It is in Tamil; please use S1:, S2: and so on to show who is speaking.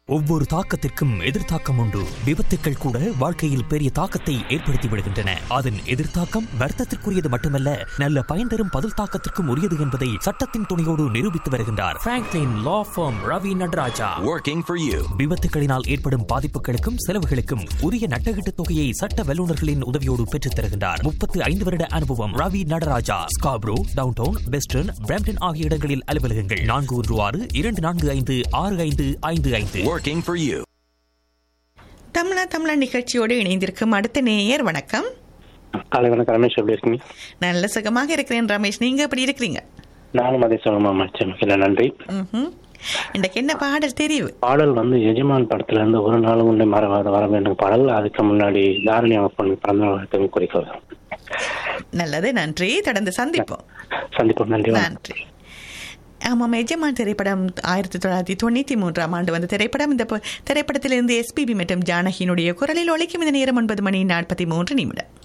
S1: ஒவ்வொரு தாக்கத்திற்கும் எதிர்த்தாக்கம் உண்டு விபத்துக்கள் கூட வாழ்க்கையில் பெரிய தாக்கத்தை ஏற்படுத்தி விடுகின்றன அதன் எதிர்த்தாக்கம் வர்த்தத்திற்குரியது மட்டுமல்ல நல்ல பயன் தரும் பதில் தாக்கத்திற்கும் உரியது என்பதை சட்டத்தின் துணையோடு நிரூபித்து வருகின்றார் Franklin law firm Ravi Nataraja
S2: Working for you.
S1: விபத்துகளினால் ஏற்படும் பாதிப்புகளுக்கும் செலவுகளுக்கும் உரிய நட்டகீட்டு தொகையை சட்ட வல்லுநர்களின் உதவியோடு பெற்றுத் தருகின்றார் முப்பத்து ஐந்து வருட அனுபவம் Ravi Nataraja Scarborough downtown western Brampton ஆகிய இடங்களில் அலுவலகங்கள் நான்கு ஒன்று ஆறு இரண்டு நான்கு ஐந்து ஆறு ஐந்து ஐந்து ஐந்து
S2: Working for you.
S3: தமிழா தமிழா நிகழ்ச்சியோடு இணைந்திருக்கும் அடுத்த நேயர் வணக்கம்
S4: காலை வணக்கம் ரமேஷ் எப்படி இருக்கீங்க
S3: நல்ல சுகமாக இருக்கிறேன் ரமேஷ் நீங்க எப்படி இருக்கிறீங்க
S4: நானும் அதே சொல்லமா மச்சமிக்கல நன்றி
S3: ம்ஹும். இன்றைக்கு என்ன பாடல் தெரிவு
S4: பாடல் வந்து எஜமான் படத்துல இருந்து ஒரு நாள் உன்னை மறவாத வர வேண்டும் பாடல் அதுக்கு முன்னாடி தாரணி அவங்க பொண்ணு பிறந்த நாளுக்கு குறிக்க
S3: நல்லது நன்றி தொடர்ந்து சந்திப்போம்
S4: சந்திப்போம் நன்றி வணக்கம்.
S3: நன்றி ஆமாம் எஜமான் திரைப்படம் ஆயிரத்தி தொள்ளாயிரத்தி தொண்ணூற்றி மூன்றாம் ஆண்டு வந்த திரைப்படம் இந்த ப- திரைப்படத்திலிருந்து எஸ்பிபி மற்றும் ஜானகியினுடைய குரலில் ஒலிக்கும் இந்த நேரம் ஒன்பது மணி நாற்பத்தி மூன்று நிமிடம்